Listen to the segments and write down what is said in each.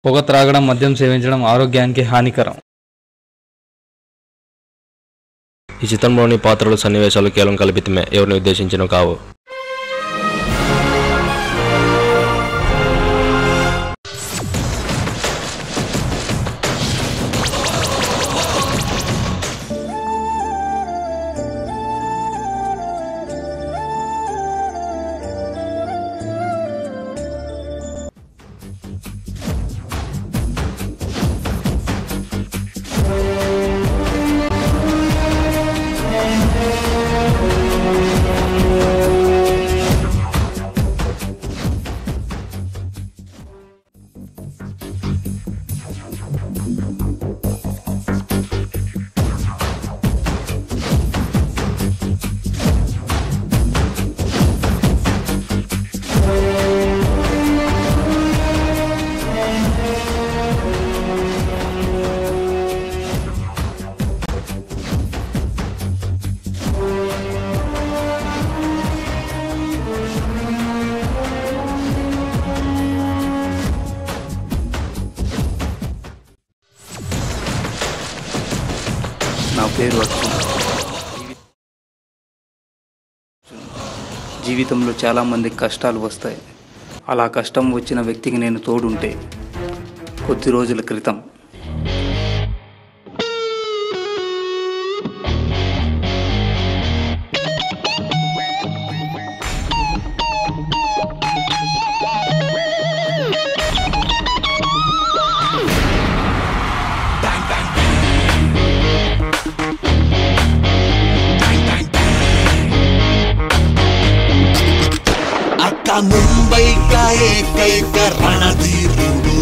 పొగ త్రాగడం మద్యం సేవించడం ఆరోగ్యానికి హానికరం ఈ చిత్రంలోని పాత్రలు సన్నివేశాలు కేవలం కల్పితమే ఎవరిని ఉద్దేశించిన కావు నా పేరు అర్జున్ జీవితంలో చాలామంది కష్టాలు వస్తాయి అలా కష్టం వచ్చిన వ్యక్తికి నేను తోడుంటే కొద్ది రోజుల క్రితం అక్క ముంబై का ఏకైక రణధీరుడు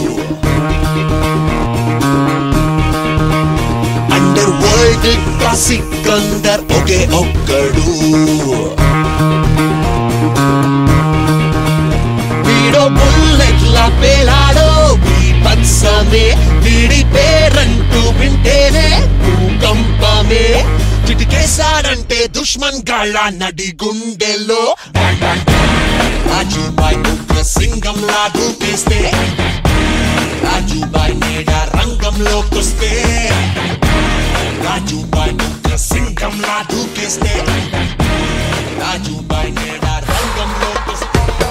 అండర్ వరల్డ్ కా సికందర్ ఒకే ఒక్కడు వీడో బుల్లెట్ల పేలాడో బీభత్సమే వీడి పేరంటూ వింటేనే భూకంపమే చిటికేశాడంటే దుష్మన్ గాళ్ళ నడి గుండెల్లో రాజుబాయ్ ఉగ్ర సింగంలా దూకేస్తే రాజుబాయ్ నేడ రంగంలోకొస్తే రాజుబాయ్ ఉగ్ర సింగంలా దూకేస్తే రాజుబాయ్ నేడ రంగంలోకొస్తే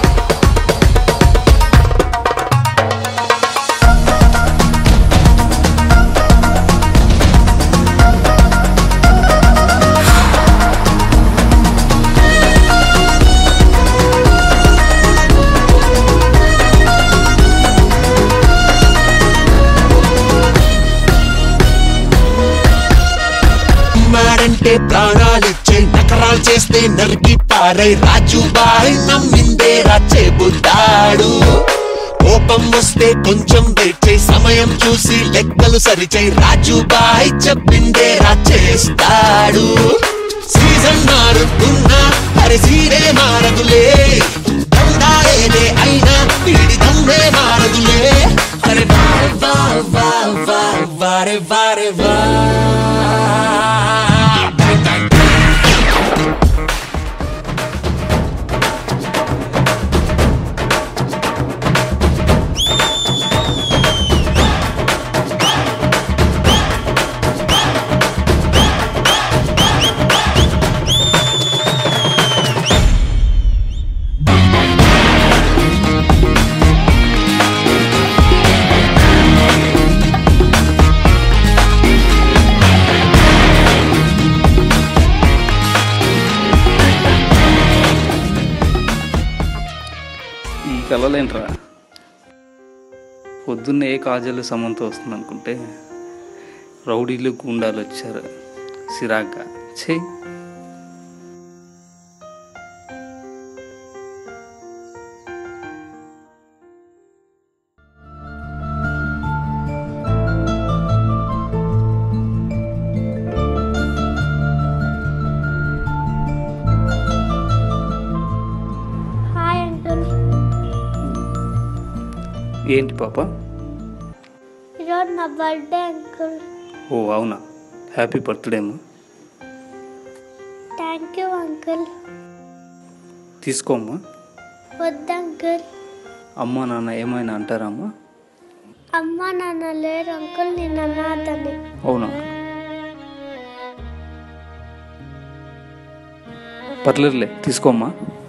మాడంటే ప్రాణాలిచ్చే నకరాలు చేస్తే నరికి పారై రాజుబాయ్ నమ్మిందే రచ్చేబుద్దాడు కోపం వస్తే కొంచెం వెయిట్ చేయి సమయం చూసి లెక్కలు సరిచేయి రాజుబాయ్ చెప్పిందే రాచేస్తాడు సీజన్ మారుతున్నా అరే సీరే మారదులే దండాలేనే అయినా వీడి దమ్మే మారదులే అరే వారే వా వా వా వారే వారే వా ఈ కలలేంట్రా పొద్దున్నే ఏ కాజల్ సమంత వస్తుంది అనుకుంటే రౌడీలు గుండాలు వచ్చారు సిరాగ్గా ఛే హాయ్ అంకుల్ ఏంటి పాప ఈరోజు నా బర్త్డే అంకుల్ ఓ అవునా హ్యాపీ బర్త్డే అమ్మా థ్యాంక్ యూ అంకుల్ తీసుకోమ్మా వద్దు అంకుల్ అమ్మ నాన్న ఏమైనా అంటారమ్మా అమ్మ నాన్న లేరు అంకుల్ నేను అనాథని అవునా పర్లేదులే తీసుకోమ్మా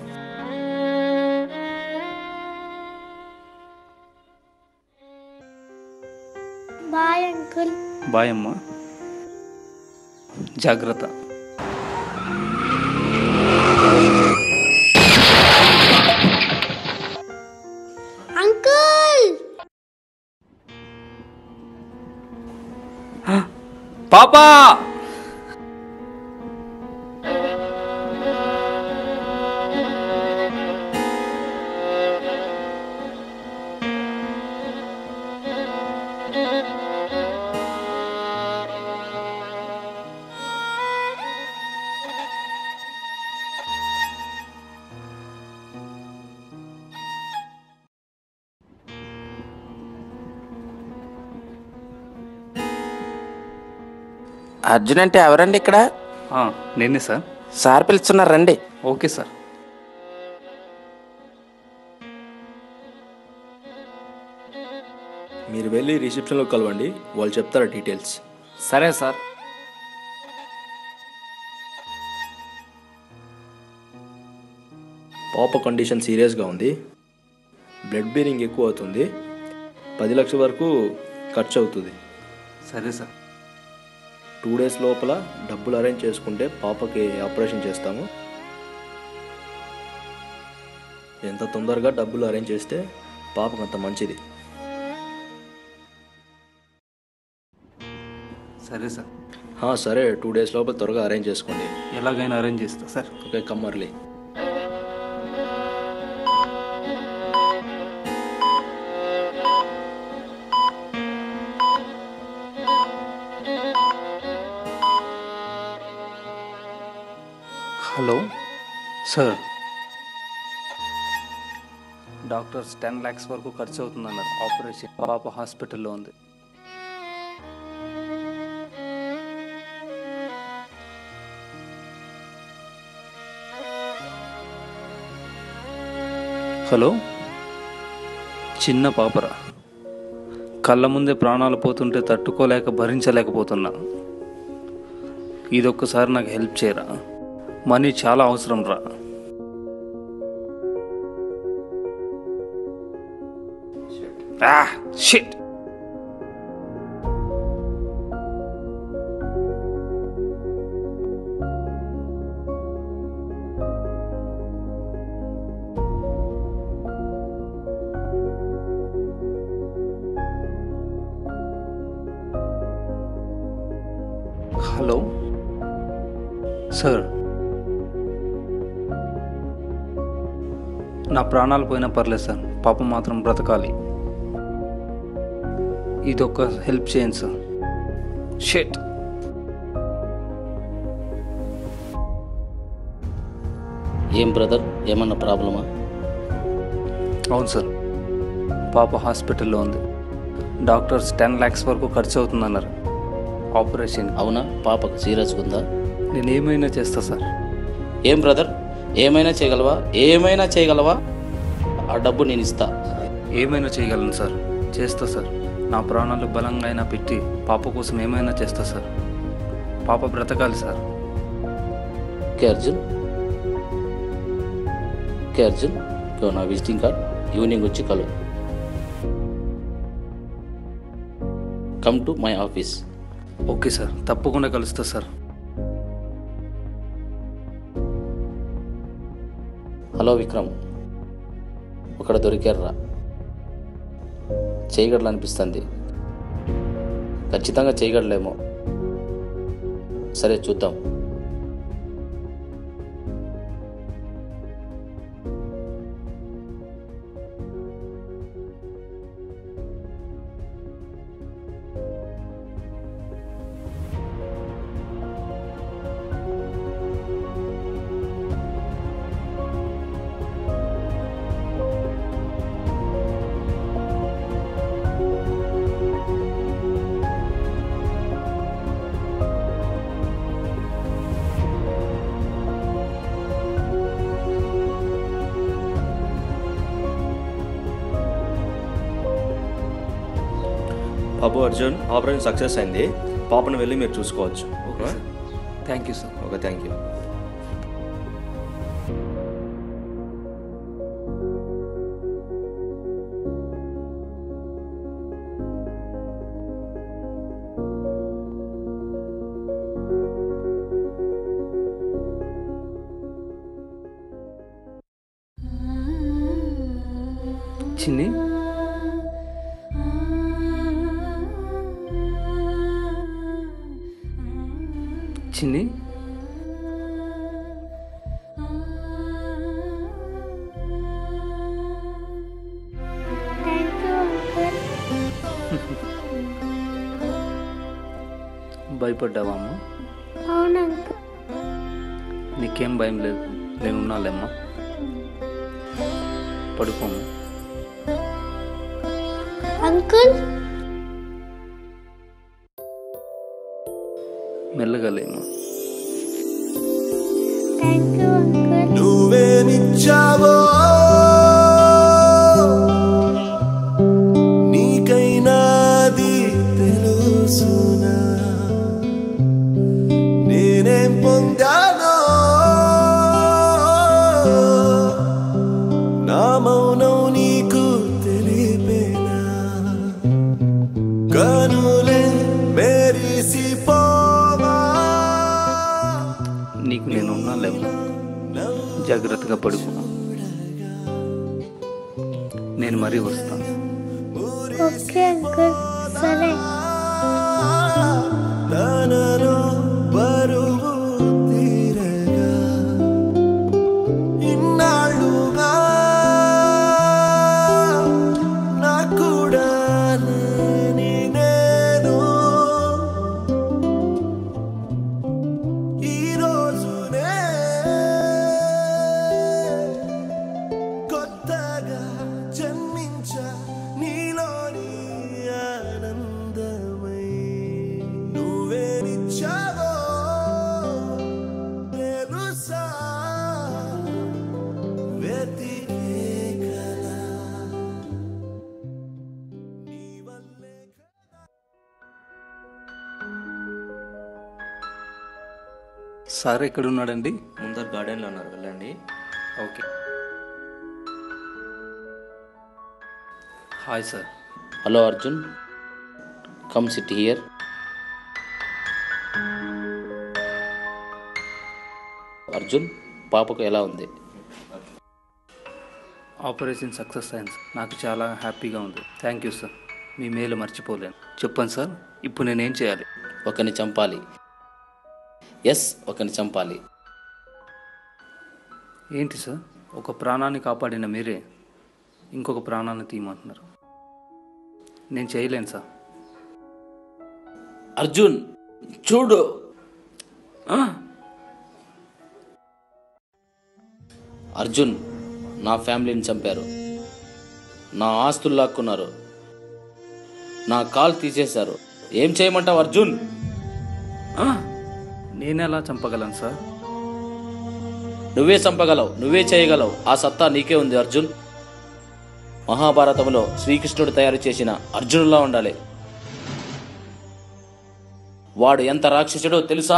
బాయ్ అంకుల్ బాయ్ అమ్మా జాగ్రత్త అంకుల్ పాపా అర్జున్ అంటే ఎవరండి ఇక్కడ ఆ, నేనే సార్ సార్ పిలుస్తున్నారు రండి ఓకే సార్ మీరు వెళ్ళి రిసెప్షన్లో కలవండి వాళ్ళు చెప్తారు డీటెయిల్స్ సరే సార్ పాప కండిషన్ సీరియస్గా ఉంది బ్లడ్ బీరింగ్ ఎక్కువ అవుతుంది పది లక్షల వరకు ఖర్చు అవుతుంది సరే సార్ టూ డేస్ లోపల డబ్బులు అరేంజ్ చేసుకుంటే పాపకి ఆపరేషన్ చేస్తాము ఎంత తొందరగా డబ్బులు అరేంజ్ చేస్తే పాపకు అంత మంచిది సరే సార్ హా, సరే టూ డేస్ లోపల త్వరగా అరేంజ్ చేసుకోండి ఎలాగైనా అరేంజ్ చేస్తా సార్ ఓకే కమ్మర్లీ hello sir doctors ten lakhs వరకు ఖర్చు అవుతుందన్నారు ఆపరేషన్ పాప హాస్పిటల్లో ఉంది హలో చిన్న పాపరా కళ్ళ ముందే ప్రాణాలు పోతుంటే తట్టుకోలేక భరించలేకపోతున్నా ఇదొక్కసారి నాకు హెల్ప్ చేయరా మనీ చాలా అవసరం రా షిట్ హలో సార్ నా ప్రాణాలు పోయినా పర్లేదు సార్ పాప మాత్రం బ్రతకాలి ఇదొక హెల్ప్ చేయండి సార్ షెట్ ఏం బ్రదర్ ఏమన్నా ప్రాబ్లమా అవును సార్ పాప హాస్పిటల్లో ఉంది డాక్టర్స్ టెన్ ల్యాక్స్ వరకు ఖర్చు అవుతుందన్నారు ఆపరేషన్ అవునా పాపకు సీరియస్గా ఉందా నేను ఏమైనా చేస్తా సార్ ఏం బ్రదర్ ఏమైనా చేయగలవా ఏమైనా చేయగలవా ఆ డబ్బు నేను ఇస్తా ఏమైనా చేయగలను సార్ చేస్తా సార్ నా ప్రాణాలు బలంగా అయినా పెట్టి పాప కోసం ఏమైనా చేస్తా సార్ పాప బ్రతకాలి sir okay Arjun okay Arjun ఇదిగో నా విజిటింగ్ కార్డ్ ఈవినింగ్ వచ్చి కలు come to my office okay sir తప్పకుండా కలుస్తా సార్ హలో విక్రమ్ ఒకడ దొరికారురా చేయగడలు అనిపిస్తుంది ఖచ్చితంగా చేయగడలేమో సరే చూద్దాం బాబు అర్జున్ ఆపరేషన్ సక్సెస్ అయింది పాపను వెళ్ళి మీరు చూసుకోవచ్చు okay sir thank you sir okay thank you Chinni Chinni thank you uncle భయపడ్డావా అమ్మ అవును అంకుల్ నీకేం భయం లేదు నేను ఉన్నాలేమ్మా పడుకోము అంకుల్ మెల్లగా లేమ్మా థ్యాంక్ యూ అంకుల్ నువ్వేమిచ్చావో నీకైనాది తెలుసునా నేనేం పొందానో నా మౌనం నీకు తెలిపేనా కనులే మెరిసిపోవా నీకు నేను ఉన్నాలేమ్మా జాగ్రత్తగా పడుకో నేను మరీ వస్తాను ఓకే అంకుల్ సరే తనలో బరువు తీరగా ఇన్నాళ్ళుగా నా కూడా లేని నేను ఈ రోజునే కొత్తగా జన్మించా నీలోని ఆనందమై నువ్వేనిచ్చావో తెలుసా వెతికే కలా నీ వల్లే సార్ ఎక్కడున్నాడండి ముందర గార్డెన్లో ఉన్నారు వెళ్ళండి okay hi sir hello Arjun come sit here Arjun పాపకు ఎలా ఉంది ఆపరేషన్ సక్సెస్ అయింది సార్ నాకు చాలా హ్యాపీగా ఉంది థ్యాంక్ యూ సార్ మీ మేలు మర్చిపోలేను చెప్పండి సార్ ఇప్పుడు నేనేం చేయాలి ఒకరిని చంపాలి ఎస్ ఒకరిని చంపాలి ఏంటి సార్ ఒక ప్రాణాన్ని కాపాడిన మీరే ఇంకొక ప్రాణాన్ని తీయమంటున్నారు నేను చేయలేను సార్ అర్జున్ చూడు ఆ! అర్జున్ నా ఫ్యామిలీని చంపారు నా ఆస్తులు లాక్కున్నారు నా కాల్ తీసేశారు ఏం చేయమంటావు అర్జున్ ఆ! నేనెలా చంపగలను సార్ నువ్వే చంపగలవు నువ్వే చేయగలవు ఆ సత్తా నీకే ఉంది అర్జున్ మహాభారతంలో శ్రీకృష్ణుడు తయారు చేసిన అర్జునులా ఉండాలి వాడు ఎంత రాక్షసుడో తెలుసా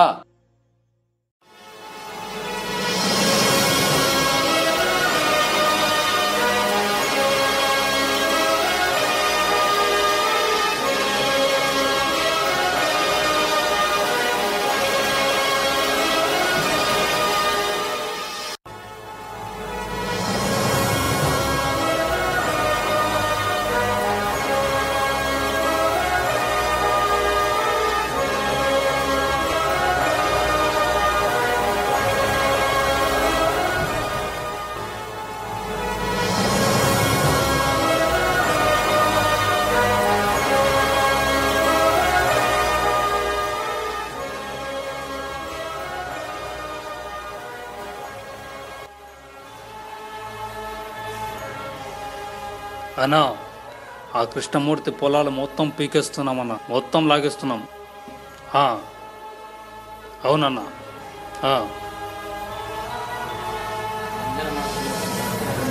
అన్నా ఆ కృష్ణమూర్తి పొలాలు మొత్తం పీకేస్తున్నామన్నా మొత్తం లాగేస్తున్నాం ఆ, అవునన్నా ఆ.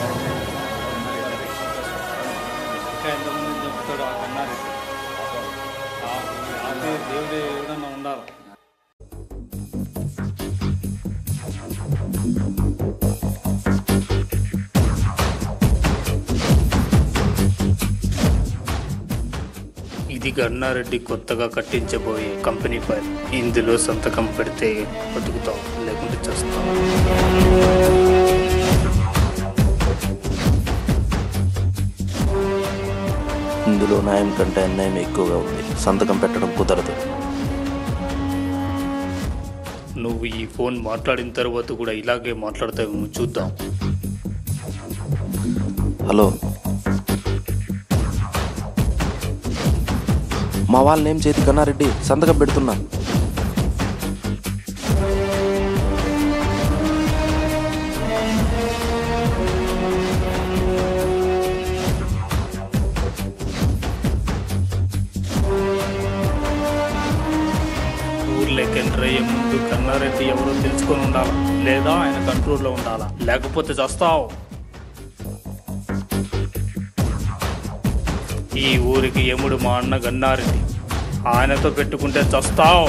ఇంకా ఎంతమంది చెప్తాడు ఆ కన్నారెడ్డి దేవుడు ఏదన్నా ఉండాలి ఇది గన్నారెడ్డి కొత్తగా కట్టించబోయే కంపెనీ ఫైల్ ఇందులో సంతకం పెడితే బతుకుతాం లేకుంటే చేస్తాం ఇందులో న్యాయం కంటే అన్యాయం ఎక్కువగా ఉంది సంతకం పెట్టడం కుదరదు నువ్వు ఈ ఫోన్ మాట్లాడిన తర్వాత కూడా ఇలాగే మాట్లాడతావేమో చూద్దాం హలో మా వాళ్ళని ఏం చేతి కన్నారెడ్డి సంతకం పెడుతున్నా ఊర్లోకి ఎంటర్ అయ్యే ముందు కన్నారెడ్డి ఎవరో తెలుసుకొని ఉండాలా లేదా ఆయన కంట్రోల్లో ఉండాలా లేకపోతే చస్తావు ఈ ఊరికి ఎముడు మా అన్న గన్నారెడ్డి ఆయనతో పెట్టుకుంటే చస్తావు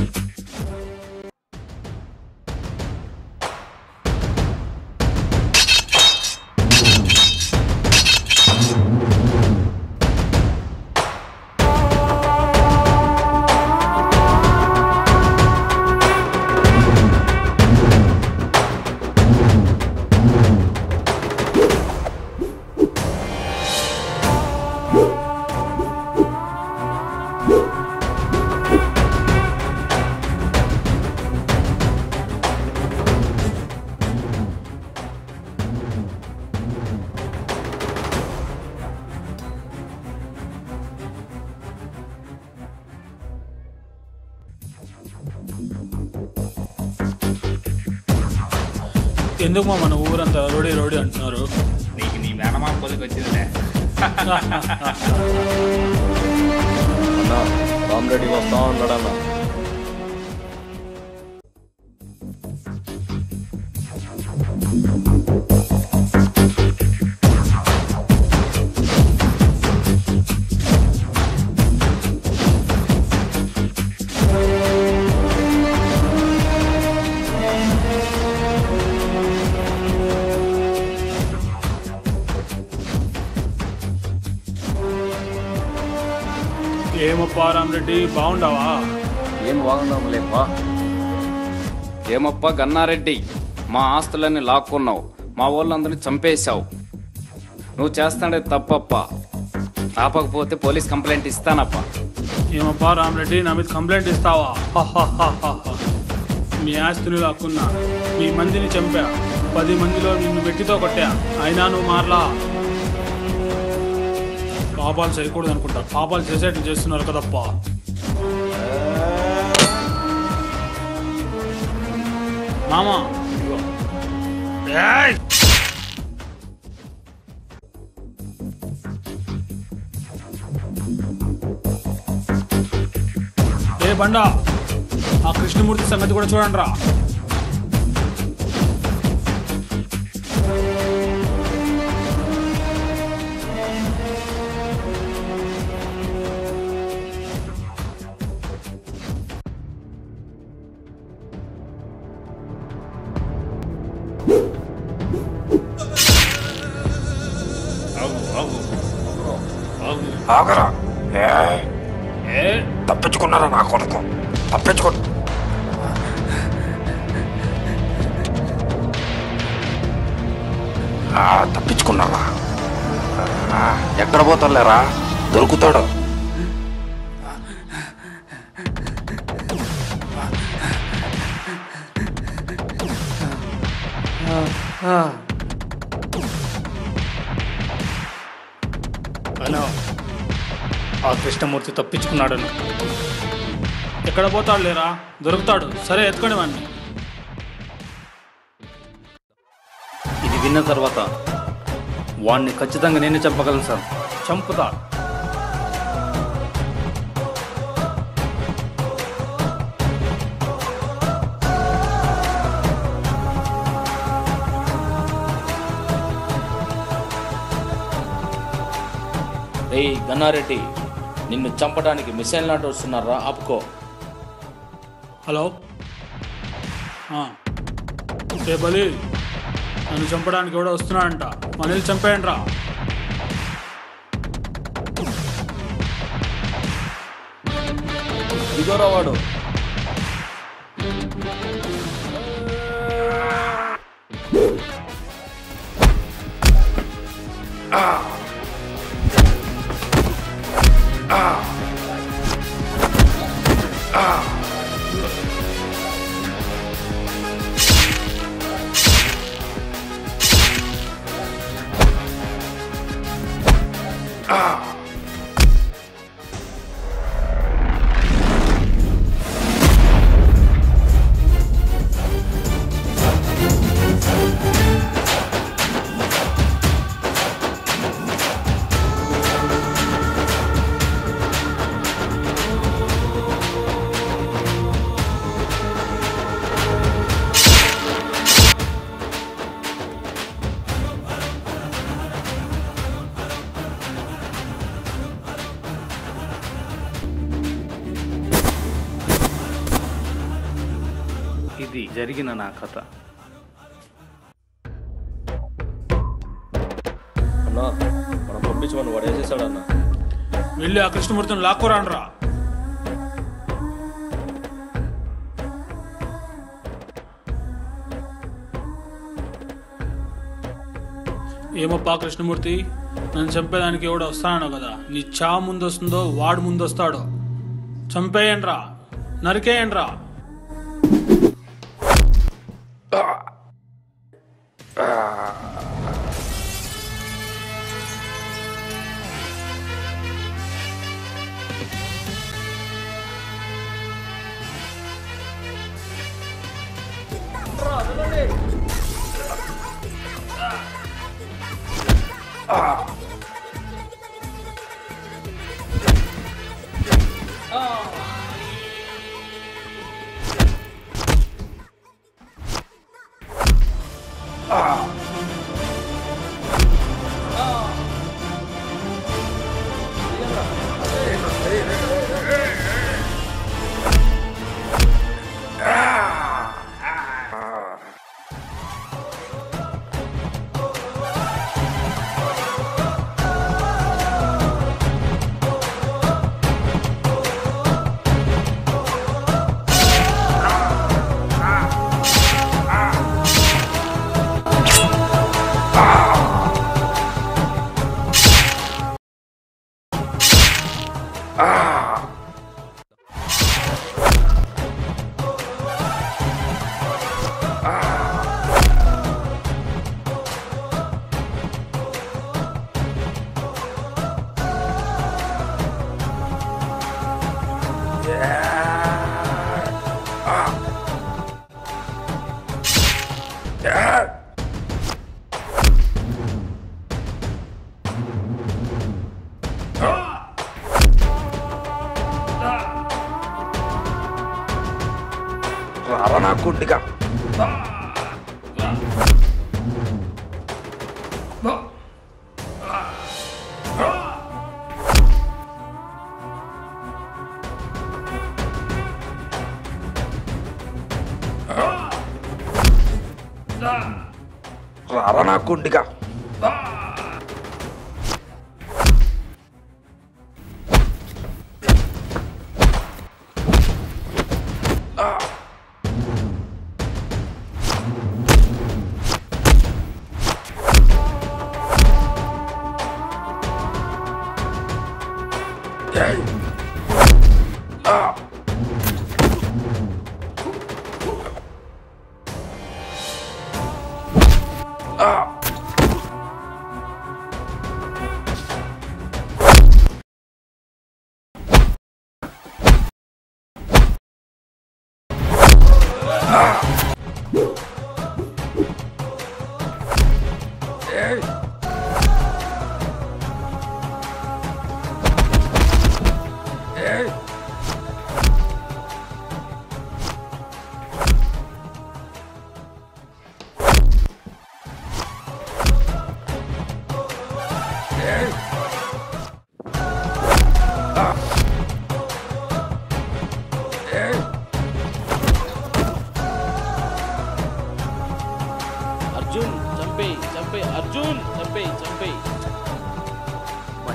ఎందుకు మా మన ఊరంతా రోడీ రోడీ అంటున్నారు నీకు నీ మేనమా పొలికి వచ్చిందిలే అన్నా రామరెడ్డి వస్తా ఉన్నాడన్నా ఏమప్పా రామరెడ్డి బాగుండవా ఏం బాగుందాంలేపా ఏమప్పా గన్నారెడ్డి మా ఆస్తులన్నీ లాక్కున్నావు మా వాళ్ళందరినీ చంపేశావు నువ్వు చేస్తాడే తప్పప్ప ఆపకపోతే పోలీస్ కంప్లైంట్ ఇస్తానప్పా ఏమప్పా రామరెడ్డి నా మీద కంప్లైంట్ ఇస్తావా హహహహహ. మీ ఆస్తిని లాక్కున్నా మీ మందిని చంపా పది మందిలో నిన్ను వెట్టితో కొట్టా అయినా నువ్వు మారలా పాపాలు చేయకూడదు అనుకుంటా పాపాలు చేసేట్లు చేస్తున్నారు కదప్పా మామా ఇదిగో. ఏయ్! ఏ బండా ఆ కృష్ణమూర్తి సంగతి కూడా చూడండి రా ఆగరా ఏ తప్పించుకున్నారా నా కొడుకు తప్పించుకో ఆ, తప్పించుకున్నావా ఆ, ఎక్కడ పోతాలేరా దొరుకుతాడు అలా ఆ కృష్ణమూర్తి తప్పించుకున్నాడను ఎక్కడ పోతాడు లేరా దొరుకుతాడు సరే ఎత్తుకోండి వాడిని ఇది విన్న తర్వాత వాణ్ణి ఖచ్చితంగా నేనే చంపగలను సార్ చంపుతా రేయ్ గన్నారెడ్డి నిన్ను చంపడానికి మిసైల్ నాటు వస్తున్నారా ఆపుకో హలో ఆ. ఏ బలి నన్ను చంపడానికి ఎవడో వస్తున్నాడంట మనల్ని చంపేయండి రా ఇదోరా వాడు ఇది జరిగిన నా కథ అన్నా మనం పంపించమని వాడు వేసేసాడన్నా వెళ్ళి ఆ కృష్ణమూర్తిని లాక్కోరాండి రా ఏమప్పా కృష్ణమూర్తి నన్ను చంపేదానికి ఎవడో వస్తానో కదా నీ చా ముందు వస్తుందో వాడు ముందు వస్తాడో చంపేయండి రా నరికేయండి రా రావణ కుంటిగా రావణ కుంటిగా Ah!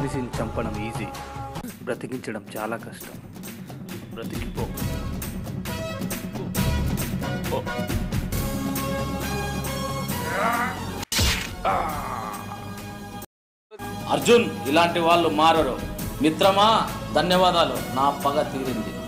మనిషిని చంపడం ఈజీ బ్రతికించడం చాలా కష్టం బ్రతికిపో అర్జున్ ఇలాంటి వాళ్ళు మారరు మిత్రమా ధన్యవాదాలు నా పగ తీరింది